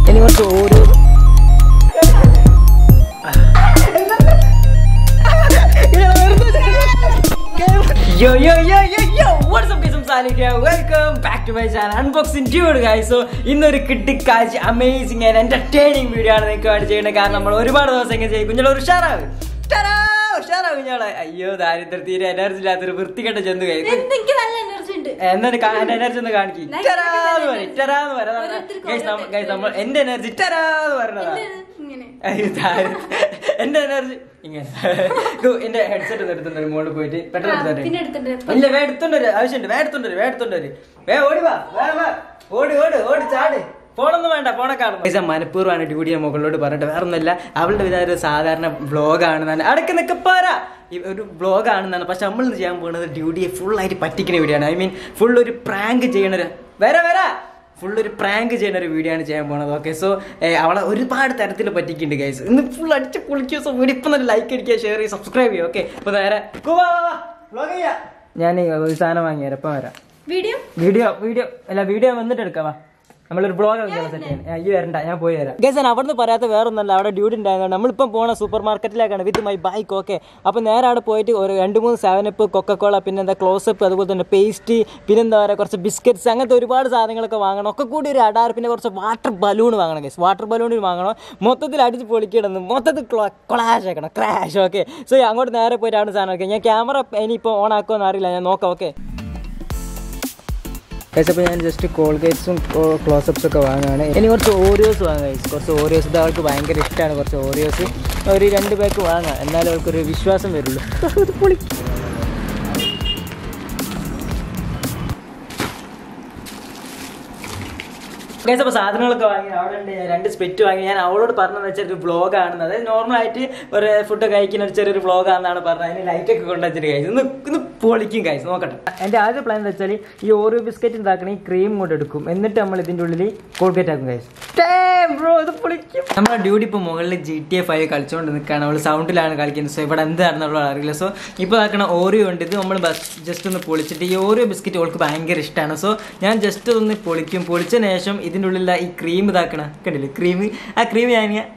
ഇനി കുറച്ച് ഓരോ Yo yo yo yo yo what's up guys I'm Salih here welcome back to my channel unboxing dude guys so ഇന്നൊരു കിട്ടിക്കാഴ്ച amazing and entertaining video ആണ് നിങ്ങൾക്ക് വേണ്ടി ചെയ്യുന്നത് കാരണം നമ്മൾ ഒരുപാട് ദിവസം ഇങ്ങനെ ചെയ്യും കുഞ്ഞോളെ ഒരു ഉഷാറാവ് ടാടാ, ഉഷാറാവ് കുഞ്ഞോളെ അയ്യോ ദാരിദ്ര്യ തീരെ എനർജി ഇല്ലാത്തൊരു വൃത്തികെട്ട ജന്തു കൈ എനിക്ക് നല്ല എനർജി ഉണ്ട് എന്താണ് എനർജി ഒന്ന് കാണിക്കും ഞാൻ ടെറാന്ന് പറയും energy. ടെറാന്ന് പറയാം ഓരോരുത്തർക്കും ഗൈസ് ഓരോ ഗൈസ് നമ്മൾ എന്റെ എനർജി ടെറാന്ന് പറയണതാ ഇങ്ങനെ അയ്യോ, ദാരിദ്ര്യം. എന്റെ എനർജി ഇങ്ങനെ ഗോ, എന്റെ ഹെഡ്സെറ്റ് ഒന്ന് എടുത്തുണ്ട് മോളിൽ പോയിട്ട് പെട്ടെന്ന് ആ, എടുത്തോണ്ട് പിന്നെ വരൂ. എടുത്തിട്ട് ഇല്ല വേ എടുത്തോണ്ട് വരൂ. ആവശ്യമുണ്ട് വേ എടുത്തോണ്ട് വരൂ, വേ എടുത്തോണ്ട് വരൂ. വേ ഓടി വാ വേ വാ ഓടി ഓടി ഓടി ചാട് ഫോണൊന്നും വേണ്ട ഫോണെ കാണുന്നു മനഃപൂർവ്വമാണ് ഡ്യൂട്ടിയെ മുകളിലോട്ട് പറഞ്ഞിട്ട് വേറെ ഒന്നുമില്ല അവളുടെ വിചാരം ഒരു സാധാരണ വ്ളോഗാണെന്നാണ് അടക്ക് നിൽക്ക പോരാ ഈ ഒരു വ്ളോഗ് ആണെന്നാണ് പക്ഷെ നമ്മൾ ഇന്ന് ചെയ്യാൻ പോകുന്നത് ഡ്യൂട്ടിയെ ഫുൾ ആയിട്ട് പറ്റിക്കുന്ന വീഡിയോ ആണ് ഐ മീൻ ഫുൾ ഒരു പ്രാങ്ക് ചെയ്യണ ഒരു വരാ വരാ ഫുൾ ഒരു പ്രാങ്ക് ചെയ്യുന്ന ഒരു വീഡിയോ ആണ് ചെയ്യാൻ പോണത് ഓക്കെ സോ അവളെ ഒരുപാട് തരത്തിൽ പറ്റിക്കുന്നുണ്ട് ഗൈസ് ഇന്ന് ഫുൾ അടിച്ച് പൊളിക്കുക സോ വീഡിയോ ഇപ്പം തന്നെ ലൈക്ക് അടിക്കുക ഷെയർ ചെയ്യുക സബ്സ്ക്രൈബ് ചെയ്യുക ഓക്കെ അപ്പോൾ നേരെ ഞാൻ ഒരു സാധനം വാങ്ങിയാൽ എപ്പം വരാം വീഡിയോ വീഡിയോ വീഡിയോ അല്ല വീഡിയോ വന്നിട്ട് എടുക്കാം വാ നമ്മളൊരു ബ്ലോഗ് സെറ്റ് ചെയ്യാൻ ഈ വരണ്ട ഞാൻ പോയി വരാം ഗൈസ് ഞാൻ അവിടുന്ന് പറയാത്ത വേറെ ഒന്നല്ല അവിടെ ഡ്യൂട്ടി ഉണ്ടായതുകൊണ്ട് നമ്മളിപ്പം പോണ സൂപ്പർ മാർക്കറ്റിലേക്കാണ് വിത്ത് മൈ ബൈക്ക് ഓക്കെ അപ്പോൾ നേരെ അവിടെ പോയിട്ട് ഒരു രണ്ട് മൂന്ന് സെവനപ്പ് കൊക്കക്കോള പിന്നെ എന്താ ക്ലോസപ്പ് അതുപോലെ തന്നെ പേസ്റ്റ് പിന്നെ എന്താ പറയുക കുറച്ച് ബിസ്ക്കറ്റ്സ് അങ്ങനത്തെ ഒരുപാട് സാധനങ്ങളൊക്കെ വാങ്ങണം ഒക്കെ കൂടി ഒരു അടാർ പിന്നെ കുറച്ച് വാട്ടർ ബലൂൺ വാങ്ങണം ഗൈസ് വാട്ടർ ബലൂൺ വാങ്ങണം മൊത്തത്തിൽ അടിച്ച് പൊളിക്കിടുന്നു മൊത്തത്തിൽ ക്ലാഷ് ആക്കണം ക്രാഷ് ഓക്കെ സോ അങ്ങോട്ട് നേരെ പോയിട്ട് അവിടെ സാധനം ഒക്കെ ഞാൻ ക്യാമറ ഇനിയിപ്പോൾ ഓൺ ആക്കുമെന്ന് അറിയില്ല ഞാൻ നോക്കാം ഓക്കെ ഗൈസ് അപ്പോൾ ഞാൻ ജസ്റ്റ് കോൾഗേറ്റ്സും ക്ലോസപ്സ് ഒക്കെ വാങ്ങുകയാണ് ഇനി കുറച്ച് ഓറിയോസ് വാങ്ങാം ഗൈസ് കുറച്ച് ഓറിയോസ് ഇത് അവൾക്ക് ഭയങ്കര ഇഷ്ടമാണ് കുറച്ച് ഓറിയോസ് ഒരു രണ്ട് പാക്ക് വാങ്ങാം എന്നാലും അവൾക്കൊരു വിശ്വാസം വരുള്ളൂ ഇത് പൊളി ഗൈസ് അപ്പോൾ സാധനങ്ങളൊക്കെ വാങ്ങി അവിടെ ഉണ്ട് ഞാൻ രണ്ട് സ്പെറ്റ് വാങ്ങി ഞാൻ അവളോട് പറഞ്ഞതെന്ന് വെച്ചാൽ ഒരു വ്ളോഗ് ആണെന്ന് അതായത് നോർമലായിട്ട് ഒരു ഫുഡ് കഴിക്കുന്ന ഒരു ചെറിയൊരു വ്ളോഗ് ആണെന്നാണ് പറഞ്ഞത് അതിന് ലൈറ്റ് ഒക്കെ കൊണ്ടുവച്ചിട്ട് കഴിച്ചു ഇന്ന് ഇന്ന് പൊളിക്കും കഴിച്ചു നോക്കട്ടെ എൻ്റെ ആദ്യ പ്ലാൻ എന്ന് വെച്ചാൽ ഈ ഓരോ ബിസ്ക്കറ്റ് ഉണ്ടാക്കണ ഈ ക്രീം കൊണ്ട് എടുക്കും എന്നിട്ട് നമ്മൾ ഇതിൻ്റെ ഉള്ളിൽ കോൾഗേറ്റ് ആക്കും കഴിച്ചു ബ്രോ ഇത് പൊളിക്കും നമ്മുടെ ഡ്യൂട്ടി ഇപ്പോൾ മുകളിൽ ജി ടി എ ഫൈവ് കളിച്ചുകൊണ്ട് നിൽക്കുകയാണ് അവൾ സൗണ്ടിലാണ് കളിക്കുന്നത് സോ ഇവിടെ എന്താണെന്നുള്ള അറിയില്ല സോ ഇപ്പോൾ ആക്കണ ഓറിയോ ഉണ്ട് ഇത് നമ്മൾ ജസ്റ്റ് ഒന്ന് പൊളിച്ചിട്ട് ഈ ഓരോ ബിസ്ക്കറ്റ് അവൾക്ക് ഭയങ്കര ഇഷ്ടമാണ് സോ ഞാൻ ജസ്റ്റ് ഒന്ന് പൊളിക്കും പൊളിച്ചതിന് ശേഷം ഇതിൻ്റെ ഉള്ളിൽ ഈ ക്രീം ഇതാക്കണ കണ്ടില്ലേ ക്രീം ആ ക്രീം ഞാൻ ഇങ്ങനെ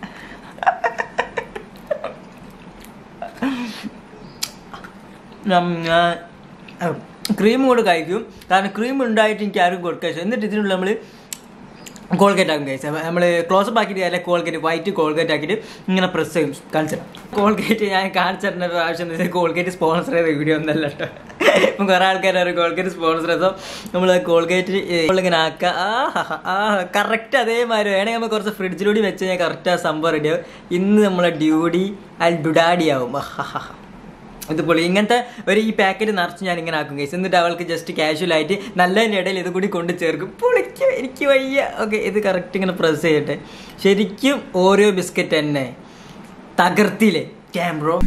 ക്രീം കൂടെ കഴിക്കും കാരണം ക്രീം ഉണ്ടായിട്ട് എനിക്ക് ആരും കൊടുക്കാൻ എന്നിട്ട് ഇതിനുള്ള നമ്മൾ കോൾഗേറ്റ് ആക്കും കഴിച്ചാൽ നമ്മൾ ക്ലോസപ്പ് ആക്കിയിട്ട് അല്ലെ കോൾഗേറ്റ് വൈറ്റ് കോൾഗേറ്റ് ആക്കിയിട്ട് ഇങ്ങനെ പ്രസ് ചെയ്യും കാണിച്ചു കോൾഗേറ്റ് ഞാൻ കാണിച്ചു തരുന്ന ഒരു ആവശ്യം എന്താ കോൾഗേറ്റ് സ്പോൺസർ ചെയ്ത വീഡിയോ ഒന്നല്ല കേട്ടോ ഇപ്പം കുറേ ആൾക്കാർ കോൾഗേറ്റ് സ്പോൺസർ ചെയ്തോ നമ്മൾ കോൾഗേറ്റ് ഇങ്ങനെ ആക്കുക ആ ഹ ആ കറക്റ്റ് അതേമാതിരി വേണമെങ്കിൽ നമ്മൾ കുറച്ച് ഫ്രിഡ്ജിലൂടെ വെച്ച് കഴിഞ്ഞാൽ കറക്റ്റ് ആ സംഭവം റെഡിയാവും ഇന്ന് നമ്മളെ ഡ്യൂഡി അൽ ഡുഡാഡി ആവും ഇതുപോലെ ഇങ്ങനത്തെ ഒരു ഈ പാക്കറ്റ് നിറച്ച് ഞാൻ ഇങ്ങനെ ആക്കും കേസ് എന്നിട്ട് അവൾക്ക് ജസ്റ്റ് കാഷ്വൽ ആയിട്ട് നല്ലതിൻ്റെ ഇടയിൽ ഇത് കൂടി കൊണ്ട് ചേർക്കും പൊളിക്കും എനിക്ക് വയ്യ ഓക്കെ ഇത് കറക്റ്റ് ഇങ്ങനെ പ്രസ് ചെയ്യട്ടെ ശരിക്കും ഓരോ ബിസ്ക്കറ്റ് തന്നെ തകർത്തില്ലേ ക്യാമ്പ്രോ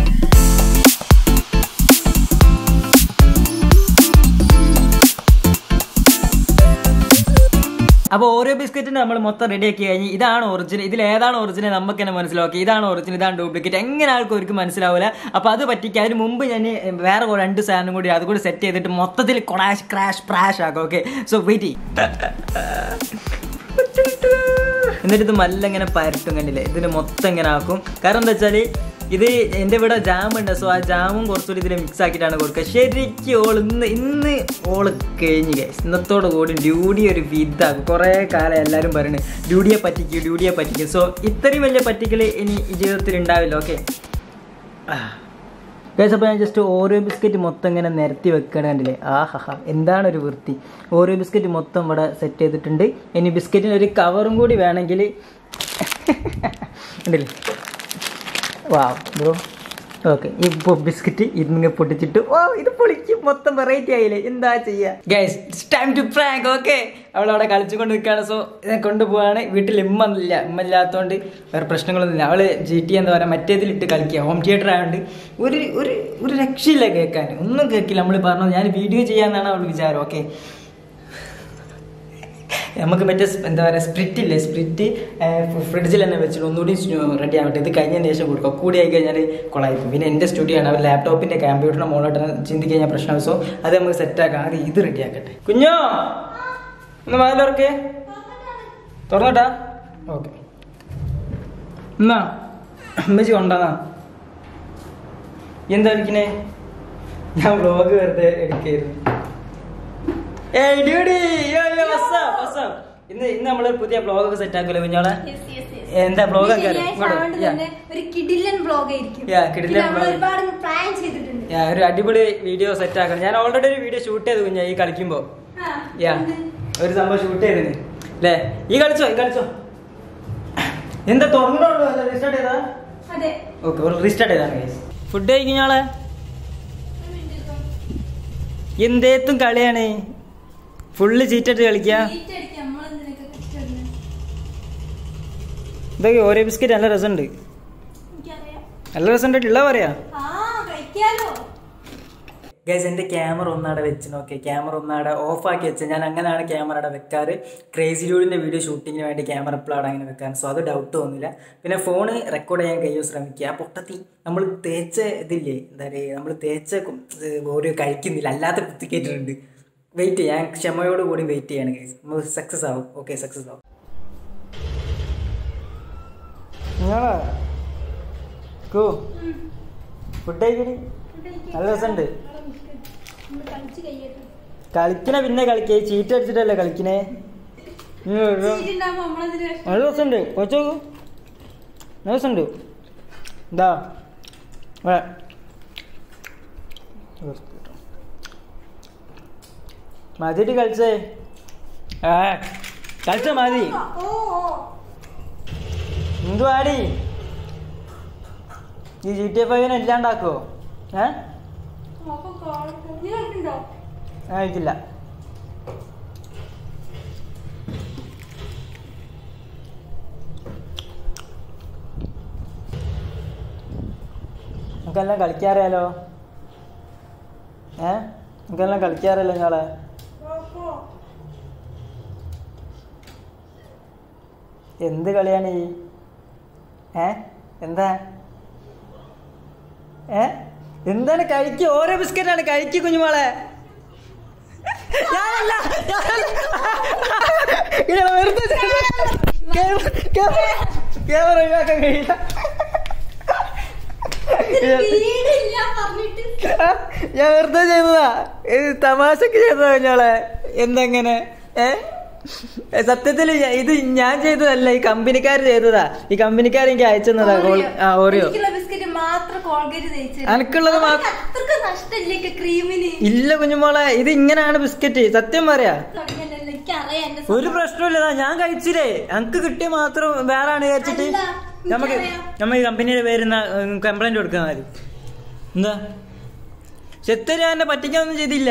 അപ്പോൾ ഓരോ ബിസ്ക്കറ്റിന് നമ്മൾ മൊത്തം റെഡിയാക്കി കഴിഞ്ഞ് ഇതാണ് ഒറിജിനൽ ഇതിൽ ഏതാണ് ഒറിജിനൽ നമുക്ക് തന്നെ മനസ്സിലാക്കി ഇതാണ് ഒറിജിനൽ ഇതാണ് ഡ്യൂപ്ലിക്കേറ്റ് എങ്ങനെ ആൾക്കും ഒരിക്കലും മനസ്സിലാവില്ല അപ്പോൾ അത് പറ്റിക്കുക അതിന് മുമ്പ് ഞാൻ വേറെ രണ്ട് സാധനം കൂടി അതുകൂടി സെറ്റ് ചെയ്തിട്ട് മൊത്തത്തിൽ കൊളാഷ് ക്രാഷ് പ്രാഷ് ആക്കും ഓക്കെ സോ വെയിറ്റ് എന്നിട്ട് ഇത് മല്ല ഇങ്ങനെ പരട്ടും കണ്ടില്ലേ ഇതിന് മൊത്തം ഇങ്ങനെ ആക്കും കാരണം എന്താ വെച്ചാൽ ഇത് എൻ്റെ ഇവിടെ ജാം ഉണ്ട് സോ ആ ജാമും കുറച്ചുകൂടി ഇതിൽ മിക്സ് ആക്കിയിട്ടാണ് കൊടുക്കുക ശരിക്കും ഓൾ ഇന്ന് ഇന്ന് ഓള് കഴിഞ്ഞ് ഗൈസ് ഇന്നത്തോട് കൂടി ഡ്യൂട്ടി ഒരു വിധാക്കും കുറേ കാലം എല്ലാവരും പറയുന്നത് ഡ്യൂട്ടിയെ പറ്റിക്കും ഡ്യൂട്ടിയെ പറ്റിക്കും സോ ഇത്രയും വലിയ പറ്റിക്കൽ ഇനി ജീവിതത്തിൽ ഉണ്ടാവില്ല ഓക്കെ ഗൈസ് അപ്പോൾ ഞാൻ ജസ്റ്റ് ഓരോ ബിസ്ക്കറ്റ് മൊത്തം ഇങ്ങനെ നിരത്തി വെക്കണം കണ്ടില്ലേ ആ ഹഹ എന്താണ് ഒരു വൃത്തി ഓരോ ബിസ്ക്കറ്റ് മൊത്തം ഇവിടെ സെറ്റ് ചെയ്തിട്ടുണ്ട് ഇനി ബിസ്ക്കറ്റിന് ഒരു കവറും കൂടി വേണമെങ്കിൽ ഉണ്ടല്ലേ വാ ബ്രോ ഓക്കെ ഈ ബിസ്ക്കറ്റ് ഇതിങ്ങനെ പൊട്ടിച്ചിട്ട് ഓ ഇത് പൊളിക്കും മൊത്തം വെറൈറ്റി ആയില്ലേ എന്താ ചെയ്യാ guys time to prank okay അവൾ അവിടെ കളിച്ചുകൊണ്ട് നിൽക്കുകയാണ് സോ ഇതിനെ കൊണ്ടുപോവാണ് വീട്ടിൽ ഇമ്മ ഇല്ല ഇമ്മ ഇല്ലാത്തതുകൊണ്ട് വേറെ പ്രശ്നങ്ങളൊന്നുമില്ല അവള് ജി ടി എന്താ പറയുക മറ്റേതിലിട്ട് കളിക്കുക ഹോം തിയേറ്റർ ആയതുകൊണ്ട് ഒരു ഒരു ഒരു രക്ഷയില്ല കേൾക്കാൻ ഒന്നും കേൾക്കില്ല നമ്മൾ പറഞ്ഞത് ഞാൻ വീഡിയോ ചെയ്യാന്നാണ് അവൾ വിചാരം ഓക്കെ നമുക്ക് മറ്റേ സ് എന്താ പറയുക സ്പ്രിറ്റ് ഇല്ലേ സ്പ്രിറ്റ് ഫ്രിഡ്ജിൽ തന്നെ വെച്ചിട്ട് ഒന്നുകൂടി റെഡി ആവട്ടെ ഇത് കഴിഞ്ഞതിന് ശേഷം കൊടുക്കുക കൂടി ആയി കഴിഞ്ഞാൽ കൊളായിരിക്കും പിന്നെ എൻ്റെ സ്റ്റുഡിയോ ആണ് അവർ ലാപ്ടോപ്പിൻ്റെ കമ്പ്യൂട്ടറിൻ്റെ മുകളിലോട്ട് ചിന്തി കഴിഞ്ഞാൽ പ്രശ്നമാവും സോ അത് നമുക്ക് സെറ്റാക്കാം ആദ്യം ഇത് റെഡി ആക്കട്ടെ കുഞ്ഞോ ഒന്ന് വാതിലോർക്കേ തുറന്നോട്ടാ ഓക്കെ എന്നാ അമ്മച്ചി കൊണ്ടാന്നാ എന്താ വിളിക്കണേ ഞാൻ വ്ലോഗ് വെറുതെ എടുക്കായിരുന്നു ഏയ് ഡ്യൂഡി യോ യോ what's up, what's up? ഇന്ന് ഇന്ന് നമ്മള് പുതിയ വ്ലോഗ് ഒക്കെ സെറ്റ് ആക്കുമല്ലോ കുഞ്ഞോളെ എന്താ vlog ഒക്കെ അറിയോ? ഇങ്ങോട്ട് വാ. Yeah. ഒരു കിടിലൻ ബ്ലോഗ് ആയിരിക്കും Yeah, കിടിലൻ ഇത് നമ്മൾ vlog. ഒരുപാട് പ്ലാൻ ചെയ്തിട്ടുണ്ട് ഞാൻ ഒരു അടിപൊളി വീഡിയോ സെറ്റ് ആക്കണം ഞാൻ ഓൾറെഡി ഒരു വീഡിയോ ഷൂട്ട് ചെയ്ത് കുഞ്ഞാ ഈ കളിക്കുമ്പോ ആ, യാ എന്ത്? ഒരു സംഭവം ഷൂട്ട് ചെയ്തിന് അല്ലേ ഈ കളിച്ചോ ഈ കളിച്ചോ എന്താ തുറന്നിട്ടുള്ളൂ റീസ്റ്റാർട്ട് ചെയ്താ അതെ ഓക്കെ റീസ്റ്റാർട്ട് ചെയ്താണ് ഫുഡ് കഴിക്കുഞ്ഞാളെ എന്തേത്തും കളിയാണ് ഫുള്ള് ചീറ്റിട്ട് കളിക്കാ Heat അടിക്കാൻ നമ്മളെന്തിനൊക്കെ കഷ്ടപ്പെടുന്നെ? ഇതൊക്കെ ഓരോ ബിസ്ക്കറ്റ് നല്ല രസമുണ്ട് എനിക്കറിയാം. നല്ല രസമുണ്ട് ഉള്ള പറയാ ആ കഴിക്കാലോ ഗൈസ് എൻ്റെ ക്യാമറ ഒന്നാടെ വെച്ച് നോക്കിയ ക്യാമറ ഒന്നാടെ ഓഫാക്കി വെച്ച് ഞാൻ അങ്ങനെയാണ് ക്യാമറ അവിടെ വെക്കാറ് ക്രേസി ഡൂഡിൻ്റെ വീഡിയോ ഷൂട്ടിങ്ങിന് വേണ്ടി ക്യാമറ എപ്പോഴാണ് അങ്ങനെ വെക്കാൻ സോ അത് ഡൗട്ട് തോന്നില്ല പിന്നെ ഫോണ് റെക്കോർഡ് ചെയ്യാൻ കഴിയോ ശ്രമിക്കുക ആ പൊട്ടത്തി നമ്മൾ തേച്ച ഇതില്ലേ എന്താ പറയുക നമ്മൾ തേച്ച കു- ഇത് ഓരോ കഴിക്കുന്നില്ല അല്ലാത്ത കുത്തിക്കേറ്റിട്ടുണ്ട് വെയിറ്റ് ചെയ്യാം ഞാൻ ക്ഷമയോട് കൂടി വെയിറ്റ് ചെയ്യാണ് ഗൈസ് നമ്മൾ സക്സസ് ആവും ഓക്കെ സക്സസ് ആവും നിങ്ങളാ ഫുഡ് കഴിക്കണി നല്ല രസമുണ്ട് നമ്മൾ കളിച്ച് കഴിയട്ടെ കളിക്കണ പിന്നെ കളിക്കേ ചീറ്റ് അടിച്ചിട്ടല്ലേ കളിക്കണേ ഉം, ഉം. ചീറ്റുണ്ടാവുമ്പോ നമ്മളെന്തിനു കഷ്ട- നല്ല രസമുണ്ട് കൊച്ചു നല്ല രസമുണ്ട് ഇതാ ഇവിടെ. മതിട്ട് കളിച്ചേ ആ കളിച്ച മതി ഓ ഓ എന്തുവാടി ഈ ജി ടി എഫ് ഐനെ ഇല്ലാണ്ടാക്കോ ഏ നോക്കാം, കാണട്ടെ. നീ കണ്ടിട്ടുണ്ടോ ഞാൻ കഴിക്കില്ല നമുക്കെല്ലാം കളിക്കാറിയാലോ ഏ നമുക്കെല്ലാം കളിക്കാറിയല്ലോ ഞങ്ങളെ നോക്കോ. എന്ത് കളിയാണ് ഈ ഏ എന്താ ഏ എന്താണ് കഴിക്ക് ഓരോ ബിസ്ക്കറ്റാണ് കഴിക്ക് കുഞ്ഞുമോളെ ഞാനല്ല, ഞാനല്ല. ഇങ്ങനെ വെറുതെ ചെയ്ത- ക്യാമറ- ക്യാമറ- ക്യാമറ ഒഴിവാക്കാൻ കഴിയില്ല ഇതിന് വീടില്ല പറഞ്ഞിട്ട് ആ, ഞാൻ വെറുതെ ചെയ്തതാ ഇത് തമാശക്ക് ചെയ്തതാ കുഞ്ഞോളെ എന്തെങ്ങനെ ഏ ഏ, സത്യത്തില് ഞാൻ- ഇത് ഞാൻ ചെയ്തതല്ല ഈ കമ്പനിക്കാർ ചെയ്തതാ ഈ കമ്പനിക്കാർ എനിക്ക് അയച്ചെന്നതാ ഗോൾ- ആ ഓറിയോ എനിക്കുള്ള ബിസ്ക്കറ്റ് മാത്രം കോൾഗേറ്റ് തേച്ച് അനക്കുള്ളത് മാത്രം അത്രക്ക് നഷ്ടല്ലേ ക്രീമിന് ഇല്ല കുഞ്ഞുമോളെ ഇത് ഇങ്ങനെയാണ് ബിസ്ക്കറ്റ് സത്യം പറയാ എനിക്കറിയാം എന്റെ ഒരു പ്രശ്നമില്ല ദാ ഞാൻ കഴിച്ചില്ലേ ഞങ്ങക്ക് കിട്ടിയ മാത്രം വേറെ ആണ് വിചാരിച്ചിട്ട് അല്ല, നമുക്ക് എനിക്കറിയാം. നമ്മ ഈ കമ്പനിയുടെ പേരുന്ന കംപ്ലൈന്റ് കൊടുക്കാൻ മതി എന്താ ചെത്തര് ഞാൻ എന്നെ പറ്റിക്കാനൊന്നും ചെയ്തില്ല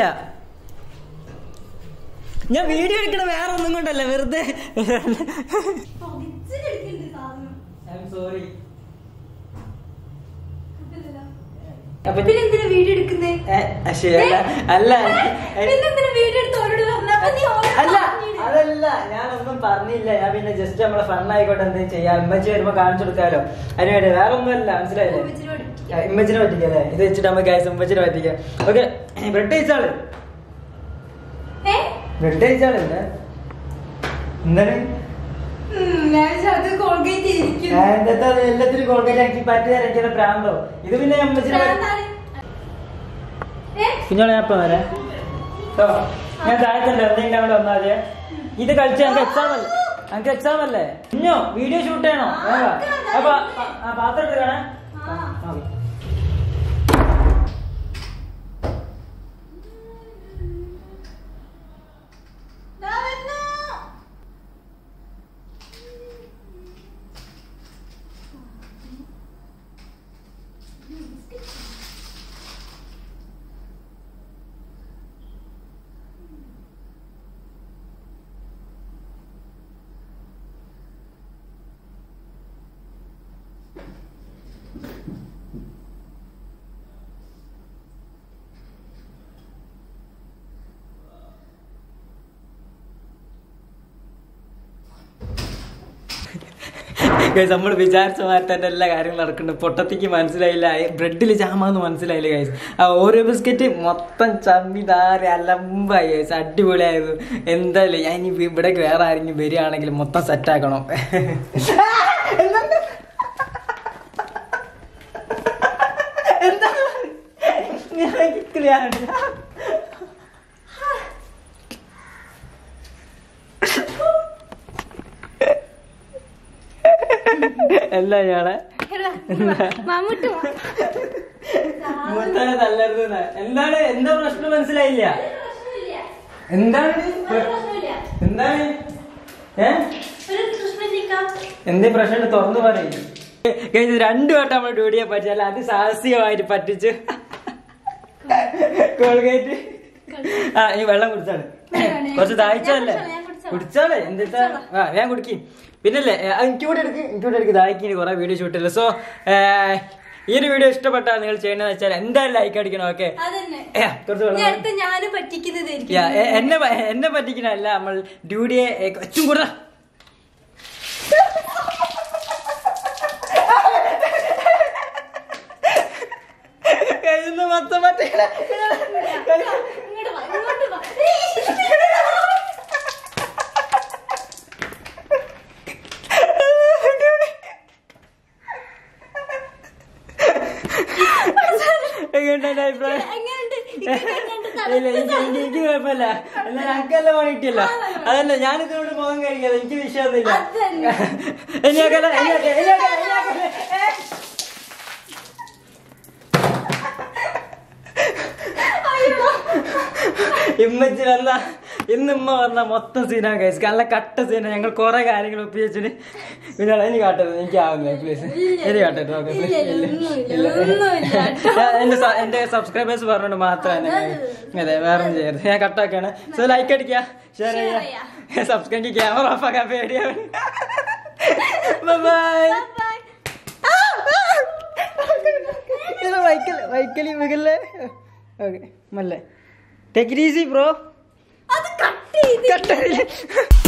ഞാൻ വീഡിയോ എടുക്കണ വേറെ ഒന്നും കൊണ്ടല്ല വെറുതെ പതിച്ചെടുക്കണ്ട് സാധനം സോറി അപ്പൊ പിന്നെ എന്തിനാ വീഡിയോ എടുക്കുന്നേ അല്ല അല്ല പിന്നെന്തിനാ വീഡിയോ എടുത്ത് ഓരോട് പറഞ്ഞ അപ്പൊ നീ ഓരോട് അല്ല പറഞ്ഞില്ലേ? അതല്ല ഞാനൊന്നും പറഞ്ഞില്ല ഞാൻ പിന്നെ ജസ്റ്റ് നമ്മളെ ഫണ്ണായിക്കോട്ടെ എന്തെങ്കിലും ചെയ്യാം ഇമ്മച്ചി വരുമ്പോ കാണിച്ചു കൊടുക്കാലോ അതിന് വേണ്ടി വേറെ ഒന്നുമല്ല മനസ്സിലായില്ലേ ഉമ്മച്ചിനെ പഠിപ്പിക്കാം. ആ, ഇമ്മച്ചിനെ പറ്റിക്കാം അല്ലേ ഇത് വെച്ചിട്ട് നമുക്ക് ഗൈസ് ഉമ്മച്ചിനെ പറ്റിക്കാം ഓക്കെ ബ്രെഡ് കഴിച്ചാള് ഏ? ബ്രെഡ് കഴിച്ചാള് എന്താ എന്താണ് ഉം, ഞാൻ വിചാരിച്ചു അത് കോൾഗേറ്റ് ഇരിക്കും ഞാൻ എന്താ അത് എല്ലാത്തിനും കോൾഗേറ്റ് ആക്കി പറ്റി ഇറക്കിയത് പ്രാന്തോ ഇത് പിന്നെ അമ്മച്ചിനെ പറ്റി- ഭ്രാന്താണ്. ഏ? കുഞ്ഞോളെ ഞാൻ ഇപ്പൊ വരാം കേട്ടോ ഞാൻ താഴത്തുണ്ട് എന്തെങ്കിലും അവിടെ വന്നാല് ഇത് കളിച്ച് ഞങ്ങൾക്ക് എക്സാം അല്ലേ ഞങ്ങൾക്ക് എക്സാം അല്ലേ കുഞ്ഞോ വീഡിയോ ഷൂട്ട് ചെയ്യണോ വേഗം. അപ്പൊ ആ, ആ പാത്രം എടുക്കണേ ആ. ദാ വരുന്നു. ഗൈസ് നമ്മൾ വിചാരിച്ച മാതിരി തന്നെ എല്ലാ കാര്യങ്ങളും നടക്കുന്നുണ്ട് പൊട്ടത്തിക്ക് മനസ്സിലായില്ല ബ്രെഡിൽ ജാമാന്ന് മനസ്സിലായില്ല ഗൈസ് ആ ഓരോ ബിസ്ക്കറ്റ് മൊത്തം ചമ്മിതാറി അലമ്പായി ഗൈസ് അടിപൊളിയായിരുന്നു എന്തായാലും ഞാൻ ഇനി ഇവിടേക്ക് വേറെ ആരെങ്കിലും വരികയാണെങ്കിൽ മൊത്തം സെറ്റാക്കണം എന്താ ഞാൻ കിട്ടില്ല എന്താ ഞാളെ മമ്മൂട്ടി മുട്ടാണ് തല്ലരുത് എന്താണ് എന്താ പ്രശ്നം മനസ്സിലായില്ല എന്താണ് എന്താണ് ഏ എന്തേ പ്രശ്നം തുറന്നു പറയും കഴിഞ്ഞ രണ്ടു വട്ടം നമ്മൾ ഡ്യൂട്ടിയെ പറ്റിയല്ല അത് സാഹസികമായിട്ട് പറ്റിച്ച് കോൾഗേറ്റ് ആ ഈ വെള്ളം കുടിച്ചാണ് കുറച്ച് ദാഹിച്ചല്ലേ കുടിച്ചാലേ എന്താ ആ ഞാൻ കുടിക്കും പിന്നല്ലേ ആ, എനിക്ക് കൂടെ എടുക്ക് എനിക്ക് കൂടെ എടുക്ക് ദാഹിക്കിന് കുറെ വീഡിയോ ഷൂട്ടില്ല സോ ഈ ഒരു വീഡിയോ ഇഷ്ടപ്പെട്ടാൽ നിങ്ങൾ ചെയ്യണമെന്ന് വെച്ചാൽ എന്തായാലും ലൈക്ക് അടിക്കണം ഓക്കെ അതന്നെ കുറച്ച് വെള്ളം ഇനി അടുത്ത് ഞാനും പറ്റിക്കുന്നതായിരിക്കും യാ, എ- എന്നെ പ- എന്നെ പറ്റിക്കണല്ല നമ്മൾ ഡ്യൂട്ടിയെ ഒച്ചും കൂടെ കയ്യിന്ന് മൊത്തം പറ്റിക്കണ ഇങ്ങോട്ട് വാ, ഇങ്ങോട്ട് വാ. എങ്ങനെയുണ്ട് അഭിപ്രായം എങ്ങനെയുണ്ട്? ഇതൊക്കെ കണ്ട് ഇല്ല, എനിക്ക് എനിക്ക് എനിക്ക് കുഴപ്പമില്ല എന്നാ ഞങ്ങൾക്കല്ല പണി കിട്ടിയല്ല അതല്ല ഞാൻ ഇതിനോട് പോകാൻ കഴിക്കാതെ എനിക്ക് വിഷയമൊന്നുമില്ല അതന്നെ. ഇനിയാക്കല്ല ഇനിയാക്കല്ല ഇനിയാക്കല്ല ഇനിയാക്കല്ല ഏ. ഇമ്മച്ചി വന്ന ഇന്ന് ഇമ്മ വന്ന മൊത്തം സീനാ കഴിച്ചു നല്ല കട്ട സീന ഞങ്ങൾ കുറെ കാര്യങ്ങൾ ഒപ്പിച്ചിട്ട് പിന്നെ ഇനി കാട്ടരുത് എനിക്ക് ആവുന്നില്ല പ്ലീസ് ഇനി കാട്ടരുത് ഓക്കെ ഇല്ല, ഇല്ല, ഒന്നുമില്ല, ഒന്നുമില്ല. എന്റെ സ- എന്റെ സബ്സ്ക്രൈബേഴ്സ് പറഞ്ഞോണ്ട് മാത്രമാണ് അതെ വേറെ ഒന്നും ചെയ്യരുത് ഞാൻ കട്ടാക്കാണ് സോ ലൈക്ക് അടിക്കുക ഷെയർ Share ചെയ്യുക സബ്സ്ക്രൈബ് ക്യാമറ ഓഫ് ആക്കാൻ പേടിയാണ് ബൈ Bye. ഇത് വൈക്കൽ വൈക്കലി മികല്ലേ ഓക്കെ മല്ലേ ടേക്ക് ഇറ്റ് ഈസി ബ്രോ അത് കട്ട് ചെയ്ത് കട്ട